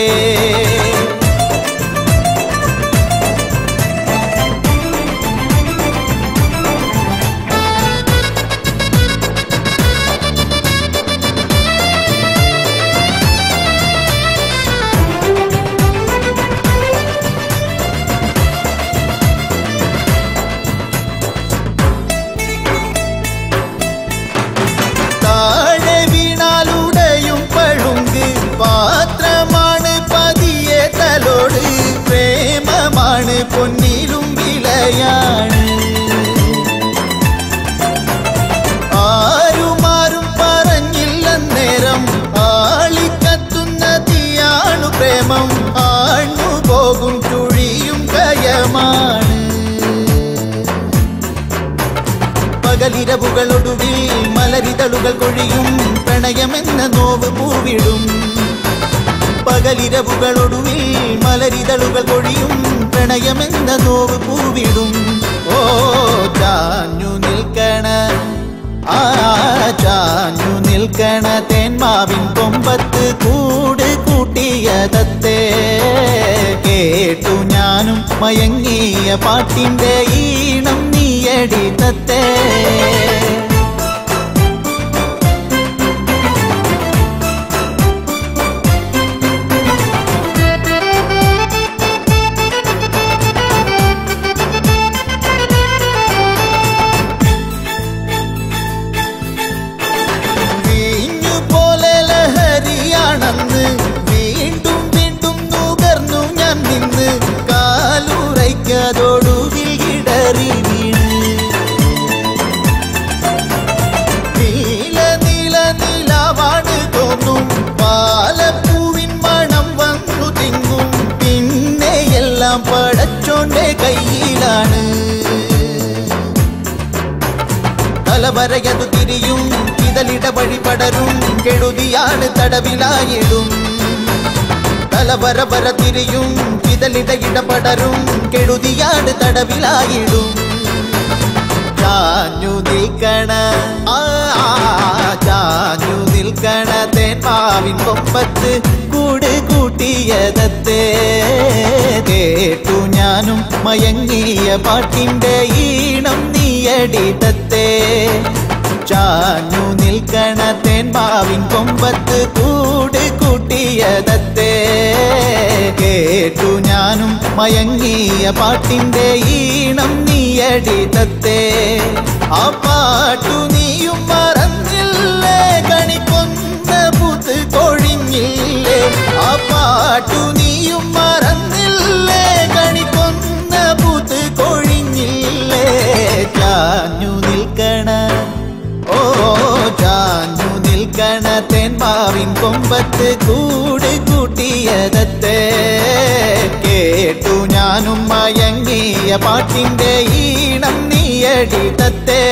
താഴെ വീണാലുടയും പഴുങ്ക് പാത്രമാണ് പതിയെ തലോട് പ്രേമമാണ് പൊന്നിലും വിലയാണ് ആരുമാരും പറഞ്ഞില്ലെന്നേരം ആളിക്കത്തുന്ന തീയാണു പ്രേമം ആണു പോകും ചുഴിയും കയമാണ് പകലിരവുകളൊടുവിൽ മലരിതളുകൾ കൊഴിയും പ്രണയമെന്ന നോവ് പൂവിടും പകലിരവുകളൊടുവിൽ മലരിതളുകൾ കൊഴിയും പ്രണയമെന്ന നോവ് പൂവിടും ഓ ചാഞ്ഞു നിൽക്കണ ആ ചാഞ്ഞു നിൽക്കണ തേന്മാവിൻ കൊമ്പത്ത് കൂട് കൂട്ടിയ തത്തേ കേട്ടു ഞാനും മയങ്ങിയ പാട്ടിന്റെ ഈണം നീയടി തത്തേ വീഞ്ഞു പോലെ ലഹരിയാണെന്ന് വീണ്ടും വീണ്ടും നുകർന്നു ഞാൻ നിന്ന് കാലുറയ്ക്കതോടുവിൽ ഇടറി വീണ് നീല നീല നീലാവാണ് തോന്നും പാലപ്പൂവിൻ മണം വന്നു തിങ്ങും പിന്നെ എല്ലാം പടച്ചോന്റെ കയ്യിലാണ് തലവരയതു തിരിയും ഇതലിട വഴി പടരും കെടുതിയാണ് തടവിലായിടും തലവര വര തിരിയും ഇതലിട ഇടപടരും കെടുതിയാണ് തടവിലായിടും ചാഞ്ഞു നിൽക്കണ ആ, ആ, ചാഞ്ഞു നിൽക്കണ തേന്മാവിൻ കൊമ്പത്ത് കൂട് കൂട്ടിയതത്തേ കേട്ടു ഞാനും മയങ്ങിയ പാട്ടിന്റെ ഈണം നീയടി തത്തേ ചാഞ്ഞു നിൽക്കണ തേന്മാവിൻ കൊമ്പത്ത് കൂട് കൂട്ടിയതത്തേ കേട്ടു ഞാനും മയങ്ങിയ പാട്ടിന്റെ ഈണം നീയടി തത്തേ ആ പാട്ടു നീയും മറന്നില്ലേ കണിക്കൊന്ന പൂത്ത് കൊഴിഞ്ഞില്ലേ ആ ആ പാട്ടു നീയും മറന്നില്ലേ കണി കൊന്ന പൂത്ത് കൊഴിഞ്ഞില്ലേ ചാഞ്ഞു നിൽക്കണ ഓ ചാഞ്ഞു നിൽക്കണ തെന്മാവിൻ കൊമ്പത്ത് കൂട് കൂട്ടിയതത്തെ കേട്ടു ഞാനും മയങ്ങിയ പാട്ടിന്റെ ഈണം നീയടി തത്തേ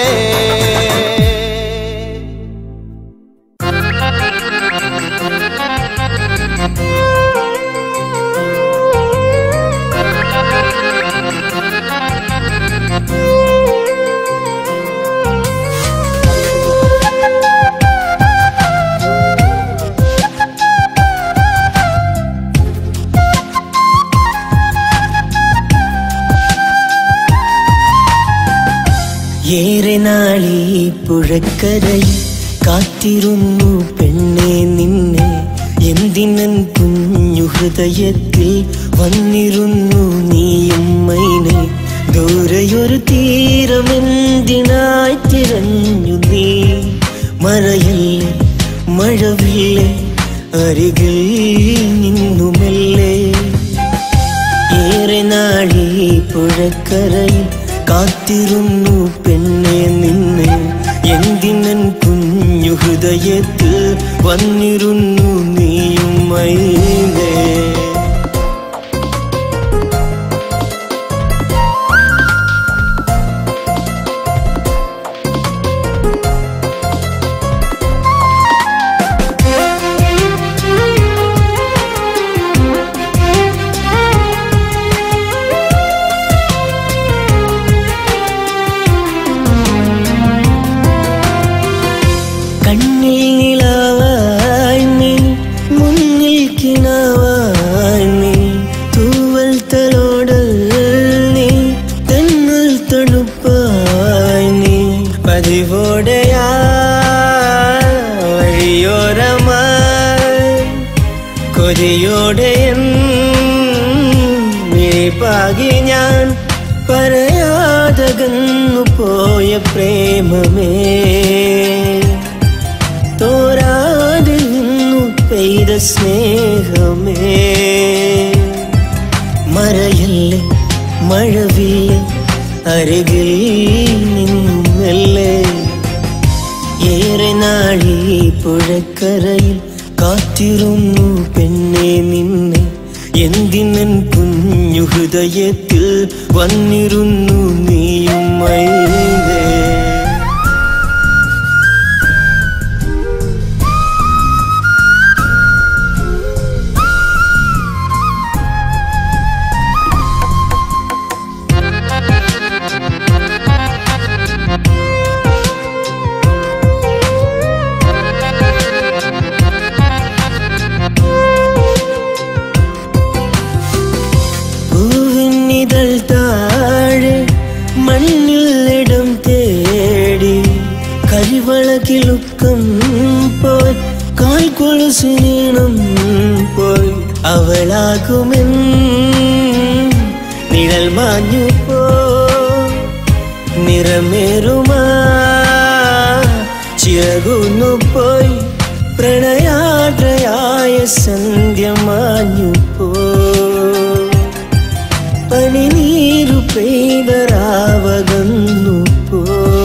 ഏറെ നാളീ പുഴക്കരയിൽ കാത്തിരുന്നു പെണ്ണെ നിന്നെ എന്തിനൻ കുഞ്ഞു ഹൃദയത്തിൽ വന്നിരുന്നു നീയും മൈനെ ദൂരെയൊരു തീരമെന്തിനായി തിരഞ്ഞു നീ മറയല്ലേ മഴവില്ലേ അരികിൽ നിന്നുമല്ലേ ഏറെ നാളീ പുഴക്കരയിൽ കാത്തിരുന്നു പെണ്ണെ നിന്നെ എന്തിനൻ കുഞ്ഞു ഹൃദയത്തിൽ വന്നിരുന്നു നീയും മൈനേ കണ്ണിൽ നിലാവായി നീ മുന്നിൽ കിണവായി നീ തൂവൽ തലോടൽ നീ തെന്നൽ തണുപ്പായി നീ പതിവോടെയാ വഴിയോരമായി കൊതിയോടെ പാകി ഞാൻ പറയാതകന്നു പോയ പ്രേമമേ തോരാതെ നിന്നു പെയ്ത സ്നേഹമേ മറയല്ലേ മഴവില്ലേ അരികിൽ നിന്നും മെല്ലെ ഏറെ നാളീ പുഴക്കരയിൽ കാത്തിരുന്നു പെണ്ണെ നിന്നെ എന്തിനൻ കുഞ്ഞു ഹൃദയത്തിൽ വന്നിരുന്നു നീയും മൈനേ പൂവിനിതൾ താഴെ മണ്ണിൽ ഇടം തേടി കരിവളകിലുക്കം പോയി കാൽ കൊലുസു നീണം പോയി അവളാകുമെൻ നിഴൽ മാഞ്ഞു പോ നിറമേറുമാ ചിറകുന്നു പോയി പ്രണയാദ്രയായ സന്ധ്യ മാഞ്ഞു പോ പനിനീരു പെയ്തരാവകന്നു പോ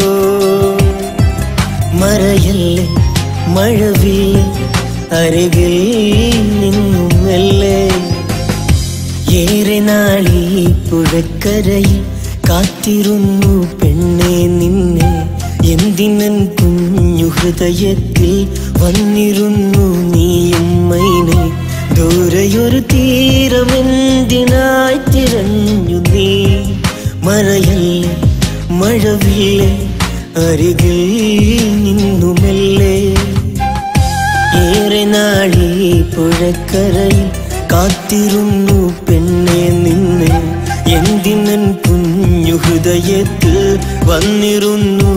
മറയല്ലേ മഴവില്ലേ അരികിൽ നിന്നും മെല്ലെ ഏറെ നാളീ പുഴക്കരയിൽ കാത്തിരുന്നു പെണ്ണെ നിന്നെ എന്തിനൻ കുഞ്ഞു ഹൃദയത്തിൽ വന്നിരുന്നു നീയും മൈനെ ദൂരെയൊരു തീരമെന്തിനായി തിരഞ്ഞു നീ മറയല്ലേ മഴവില്ലേ അരികിൽ നിന്നുമെല്ലേ ഏറെ നാളീ പുഴക്കരയിൽ കാത്തിരുന്നു പെണ്ണെ നിന്നെ എന്തിനൻ കുഞ്ഞു ഹൃദയത്തിൽ വന്നിരുന്നു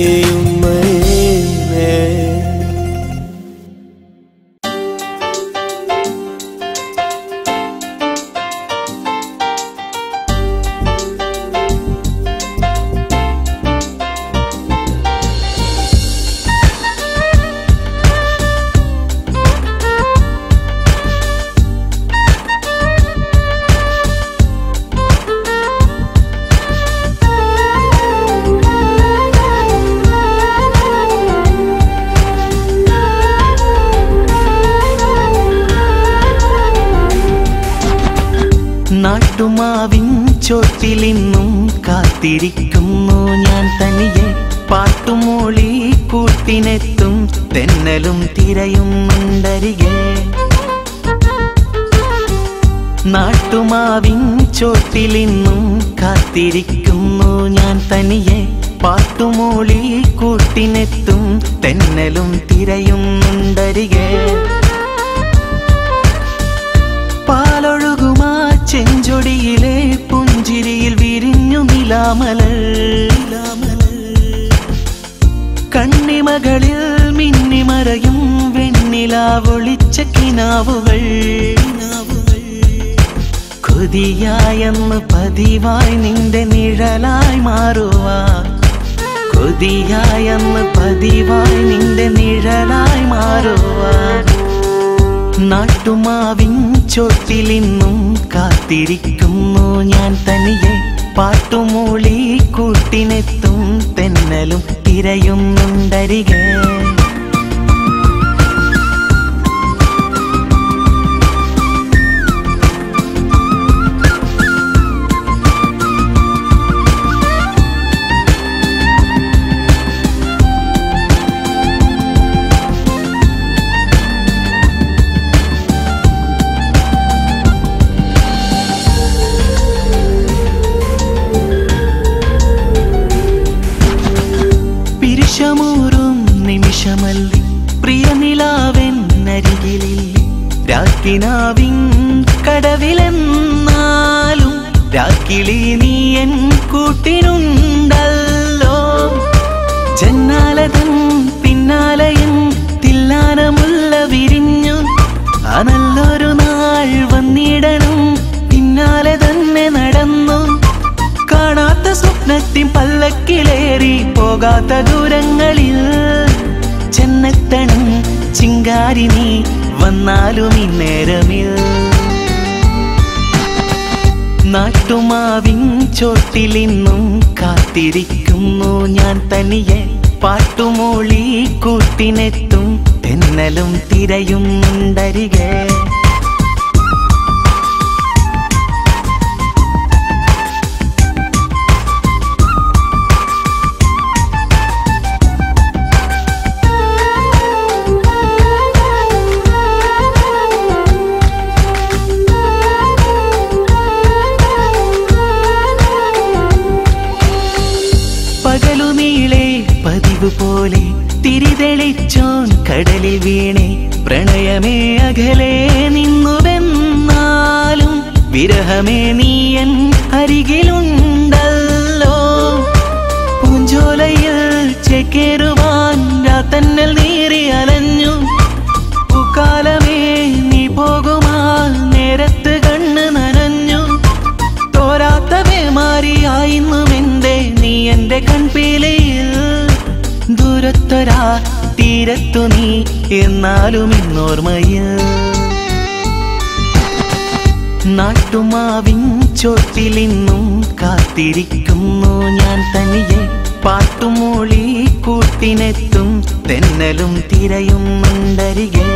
നേയുമേ നാട്ടുമാവിൻ ചോട്ടിലിന്നും കാത്തിരിക്കുന്നു ഞാൻ തനിയെ പാട്ടുമൂളി കൂട്ടിനെത്തും തെന്നലും തിരയുന്നുണ്ടരികെ നാട്ടുമാവിൻ ചോട്ടിലിന്നും കാത്തിരിക്കുന്നു ഞാൻ തനിയെ പാട്ടുമൂളി കൂട്ടിനെത്തും തെന്നലും തിരയുന്നുണ്ടരികെ പാലൊഴുകുമാ ചെഞ്ചൊടിയിലെ പുഞ്ചിരിയിൽ വിരിഞ്ഞു നിലാമലർ കണ്ണിമകളിൽ മിന്നിമറയും വെണ്ണിലാവൊളിച്ച കിനാവുകൾ കൊതിയായെന്ന് പതിവായി നിന്റെ നിഴലായി മാറുവാ കൊതിയായെന്ന് പതിവായി നിന്റെ നിഴലായി മാറുവാ നാട്ടുമാവിൻ ചോട്ടിലിന്നും കാത്തിരിക്കുന്നു ഞാൻ തനിയെ പാട്ടുമൂളി കൂട്ടിനെത്തും തെന്നലും തിരയുന്നുണ്ടരികെ പിരിശമൂറും നിമിഷമല്ലി പ്രിയ നിലാവൻ നരികിലില്ലേ രാക്കിനാവിൻ കടവിലെന്നാലും രാക്കിളി നീ എൻ കൂട്ടിനുണ്ടല്ലോ ജന്നാലതൻ പിന്നാലയും തില്ലാനമുള്ള വിരിഞ്ഞു ആ നല്ലൊരു നാൾ വന്നിടണം പിന്നാലെ തന്നെ നടന്നു കാണാത്ത സ്വപ്നത്തിൻ പല്ലക്കിലേറി പോകാത്ത ദൂരങ്ങളിൽ ചെന്നെത്തണം ചിങ്കാരി നീ വന്നാലും ഇന്നേരമിൽ നാട്ടുമാവിൻ ചോട്ടിലിന്നും കാത്തിരിക്കുന്നു ഞാൻ തനിയെ പാട്ടുമൂളി കൂട്ടിനെത്തും തെന്നലും തിരയുന്നുണ്ടരികെ പകലു നീളെ പതിവ് പോലെ തിരിതെളിച്ചോൻ കടലിൽ വീണേ പ്രണയമേ അകലെ നിന്നുവെന്നാലും വിരഹമേ നീയൻ അരികിലുണ്ടല്ലോ പൂഞ്ചോലയിൽ ചേക്കേറുവാൻ രാത്തന്നൽ നീറി അലഞ്ഞു പൂക്കാലമേ നീ പോകുമാ നേരത്ത് കണ്ണ് നനഞ്ഞു തോരാത്തവേ മാറിയായിന്നുമെന്തേ നീ എന്റെ കൺപീലയിൽ ദൂരത്തൊരാ തീരത്തു നീ എന്നാലും ഇന്നോർമ്മയിൽ നാട്ടുമാവിൻ ചോട്ടിലിന്നും കാത്തിരിക്കുന്നു ഞാൻ തനിയെ പാട്ടുമൂളി കൂട്ടിനെത്തും തെന്നലും തിരയുന്നുണ്ടരികെ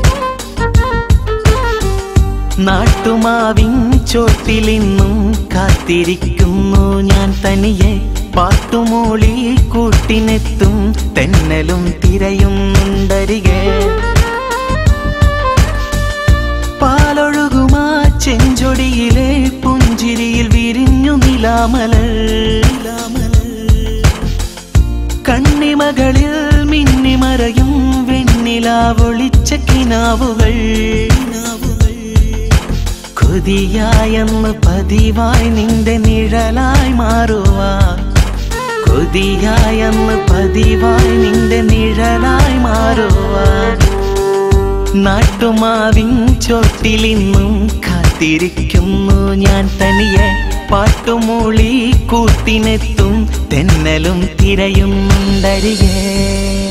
നാട്ടുമാവിൻ ചോട്ടിലിന്നും കാത്തിരിക്കുന്നു ഞാൻ തനിയെ പാട്ടുമൂളി കൂട്ടിനെത്തും തെന്നലും തിരയുന്നുണ്ടരികെ പാലൊഴുകുമാ ചെഞ്ചൊടിയിലെ പുഞ്ചിരിയിൽ വിരിഞ്ഞു നിലാമലർ കണ്ണിമകളിൽ മിന്നിമറയും വെണ്ണിലാവൊളിച്ച കിനാവുകൾ കൊതിയായെന്ന് പതിവായി നിന്റെ നിഴലായി മാറുവാ കൊതിയായെന്ന് പതിവായി നിന്റെ നിഴലായി മാറുവാ നാട്ടുമാവിൻ ചോട്ടിലിന്നും കാത്തിരിക്കുന്നു ഞാൻ തനിയെ പാട്ടുമൂളി കൂട്ടിനെത്തും തെന്നലും തിരയുന്നുണ്ടരികേ